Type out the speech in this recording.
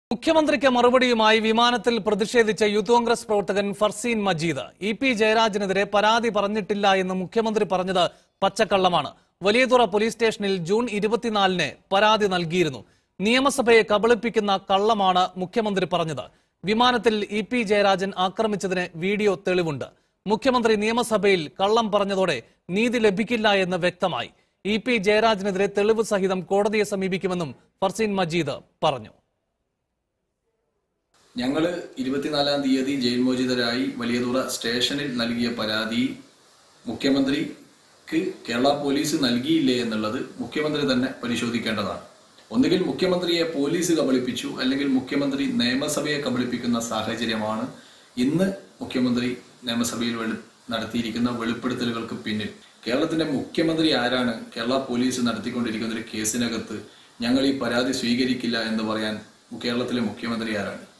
മുഖ്യമന്ത്രിക്ക് മറുപടിയുമായി വിമാനത്തിൽ പ്രതിഷേധിച്ച യൂത്ത് കോൺഗ്രസ് പ്രവർത്തകൻ ഫർസീൻ മജീദ് ഇ പി ജയരാജനെതിരെ പരാതി പറഞ്ഞിട്ടില്ല എന്ന് മുഖ്യമന്ത്രി പറഞ്ഞത് പച്ചക്കള്ളമാണ് വലിയതുറ പോലീസ് സ്റ്റേഷനിൽ ജൂൺ ഇരുപത്തിനാലിന് പരാതി നൽകിയിരുന്നു നിയമസഭയെ കബളിപ്പിക്കുന്ന കള്ളമാണ് മുഖ്യമന്ത്രി പറഞ്ഞത് വിമാനത്തിൽ ഇ പി ജയരാജൻ ആക്രമിച്ചതിന് വീഡിയോ തെളിവുണ്ട് മുഖ്യമന്ത്രി നിയമസഭയിൽ കള്ളം പറഞ്ഞതോടെ നീതി ലഭിക്കില്ല എന്ന് വ്യക്തമായി ഇ പി ജയരാജനെതിരെ തെളിവ് സഹിതം കോടതിയെ സമീപിക്കുമെന്നും ഫർസീൻ മജീദ് പറഞ്ഞു ഞങ്ങൾ ഇരുപത്തിനാലാം തീയതി ജയിൽ മോചിതരായി വലിയതുറ സ്റ്റേഷനിൽ നൽകിയ പരാതി മുഖ്യമന്ത്രിക്ക് കേരള പോലീസ് നൽകിയില്ലേ എന്നുള്ളത് മുഖ്യമന്ത്രി തന്നെ പരിശോധിക്കേണ്ടതാണ് ഒന്നുകിൽ മുഖ്യമന്ത്രിയെ പോലീസ് കബളിപ്പിച്ചു അല്ലെങ്കിൽ മുഖ്യമന്ത്രി നിയമസഭയെ കബളിപ്പിക്കുന്ന സാഹചര്യമാണ് ഇന്ന് മുഖ്യമന്ത്രി നിയമസഭയിൽ വെളി നടത്തിയിരിക്കുന്ന വെളിപ്പെടുത്തലുകൾക്ക് പിന്നിൽ കേരളത്തിന്റെ മുഖ്യമന്ത്രി ആരാണ് കേരള പോലീസ് നടത്തിക്കൊണ്ടിരിക്കുന്ന ഒരു കേസിനകത്ത് ഞങ്ങൾ ഈ പരാതി സ്വീകരിക്കില്ല എന്ന് പറയാൻ കേരളത്തിലെ മുഖ്യമന്ത്രി ആരാണ്